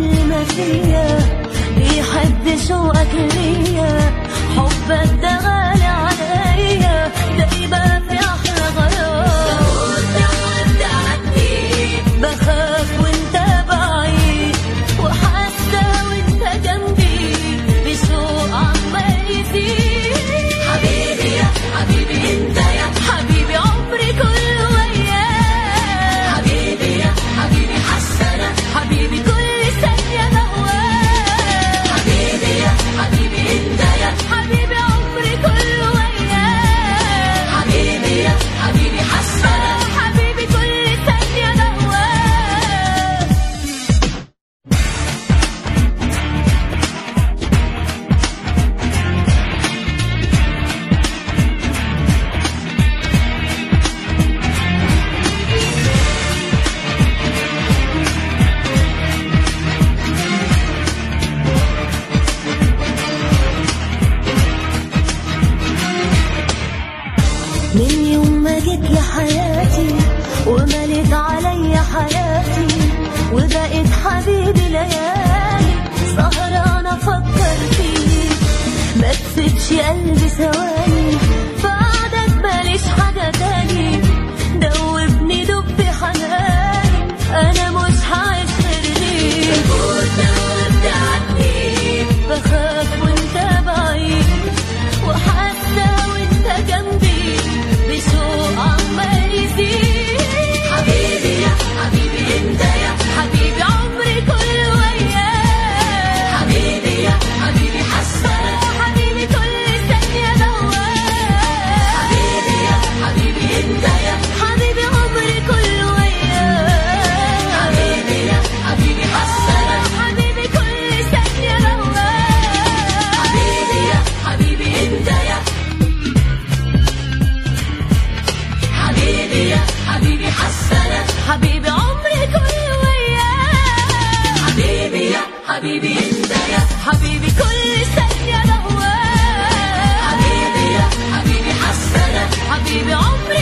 كل ما فيا بيحب شوقك ليا حبك ده غالي عليا دايما في احلى غرام بخاف وانت بعيد وحاسه وانت جنبي بشوق عمال يزيد حبيبي يا حبيبي انت يا حبيبي عمري كله وياك حبيبي يا حبيبي حسنا حبيبي كل ثانيه بهواك حبيبي يا حبيبي انت يا حبيبي عمري كله وياك حبيبي يا حبيبي حسنا حبيبي كل ثانيه بهواك من يوم ما جيت لحياتي ومليت عليا حياتي وبقيت حبيبي ليالي سهرانة أفكر فيك ما تسيبش قلبي ثواني بعدك ماليش حاجة تاني دوبني دب في حناني أنا مش هعيش غير ليك بخاف وانت بعيد وحاسه وانت جنبي بشوق عمال يزيد حبيبي يا حبيبي انت يا حبيبي عمري كله وياك حبيبي يا حبيبي حسنا حبيبي كل ثانيه بهواك حبيبي يا حبيبي انت يا حبيبي عمري كله وياك حبيبي يا حبيبي حسنا حبيبي كل ثانيه بهواك حبيبي يا حبيبي انت يا حبيبي يا حبيبي حسنا حبيبي عمري كله وياك حبيبي يا حبيبي انت يا حبيبي كل ثانية بهواك حبيبي يا حبيبي حسنا حبيبي عمري